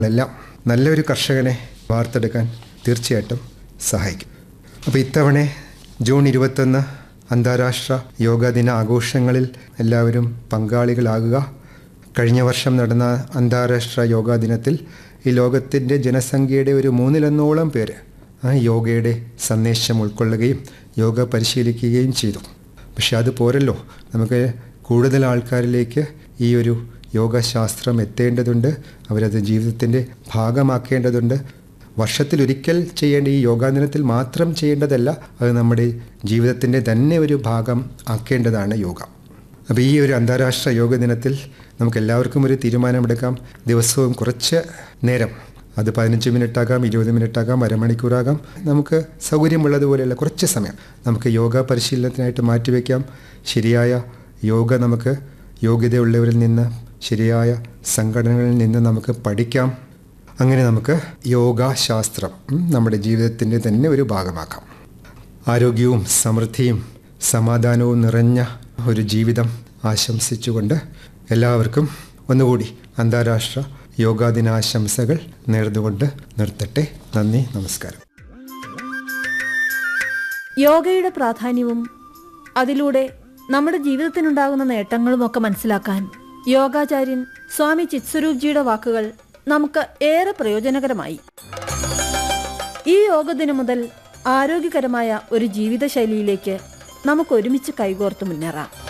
എല്ലാം നല്ലൊരു കർഷകനെ വാർത്തെടുക്കാൻ തീർച്ചയായിട്ടും സഹായിക്കും അപ്പോൾ ഇത്തവണ ജൂൺ ഇരുപത്തൊന്ന് അന്താരാഷ്ട്ര യോഗാ ദിന ആഘോഷങ്ങളിൽ എല്ലാവരും പങ്കാളികളാകുക കഴിഞ്ഞ വർഷം നടന്ന അന്താരാഷ്ട്ര യോഗാ ദിനത്തിൽ ഈ ലോകത്തിൻ്റെ ജനസംഖ്യയുടെ ഒരു മൂന്നിലൊന്നോളം പേര് ആ യോഗയുടെ സന്ദേശം ഉൾക്കൊള്ളുകയും യോഗ പരിശീലിക്കുകയും ചെയ്തു പക്ഷെ അത് പോരല്ലോ നമുക്ക് കൂടുതൽ ആൾക്കാരിലേക്ക് ഈ ഒരു യോഗശാസ്ത്രം എത്തേണ്ടതുണ്ട് അവരത് ജീവിതത്തിൻ്റെ ഭാഗമാക്കേണ്ടതുണ്ട് വർഷത്തിലൊരിക്കൽ ചെയ്യേണ്ട ഈ യോഗാ ദിനത്തിൽ മാത്രം ചെയ്യേണ്ടതല്ല അത് നമ്മുടെ ജീവിതത്തിൻ്റെ തന്നെ ഒരു ഭാഗം ആക്കേണ്ടതാണ് യോഗ അപ്പോൾ ഈ ഒരു അന്താരാഷ്ട്ര യോഗ ദിനത്തിൽ നമുക്ക് എല്ലാവർക്കും ഒരു തീരുമാനമെടുക്കാം ദിവസവും കുറച്ച് നേരം അത് പതിനഞ്ച് മിനിറ്റാകാം ഇരുപത് മിനിറ്റാകാം അരമണിക്കൂറാകാം നമുക്ക് സൗകര്യമുള്ളതുപോലെയുള്ള കുറച്ച് സമയം നമുക്ക് യോഗ പരിശീലനത്തിനായിട്ട് മാറ്റിവെക്കാം ശരിയായ യോഗ നമുക്ക് യോഗ്യതയുള്ളവരിൽ നിന്ന് ശരിയായ സംഘടനകളിൽ നിന്ന് നമുക്ക് പഠിക്കാം അങ്ങനെ നമുക്ക് യോഗാശാസ്ത്രം ഉം, നമ്മുടെ ജീവിതത്തിൻ്റെ തന്നെ ഒരു ഭാഗമാക്കാം ആരോഗ്യവും സമൃദ്ധിയും സമാധാനവും നിറഞ്ഞ ഒരു ജീവിതം ആശംസിച്ചുകൊണ്ട് എല്ലാവർക്കും ഒന്നുകൂടി അന്താരാഷ്ട്ര യോഗാ ദിനാശംസകൾ നേർന്നുകൊണ്ട് നിർത്തട്ടെ നന്ദി നമസ്കാരം യോഗയുടെ പ്രാധാന്യവും അതിലൂടെ നമ്മുടെ ജീവിതത്തിനുണ്ടാകുന്ന നേട്ടങ്ങളുമൊക്കെ മനസ്സിലാക്കാൻ യോഗാചാര്യൻ സ്വാമി ചിത്സ്വരൂപ്ജിയുടെ വാക്കുകൾ നമുക്ക് ഏറെ പ്രയോജനകരമായി ഈ യോഗദിനം മുതൽ ആരോഗ്യകരമായ ഒരു ജീവിതശൈലിയിലേക്ക് നമുക്ക് ഒരുമിച്ച് കൈകോർത്ത് മുന്നേറാം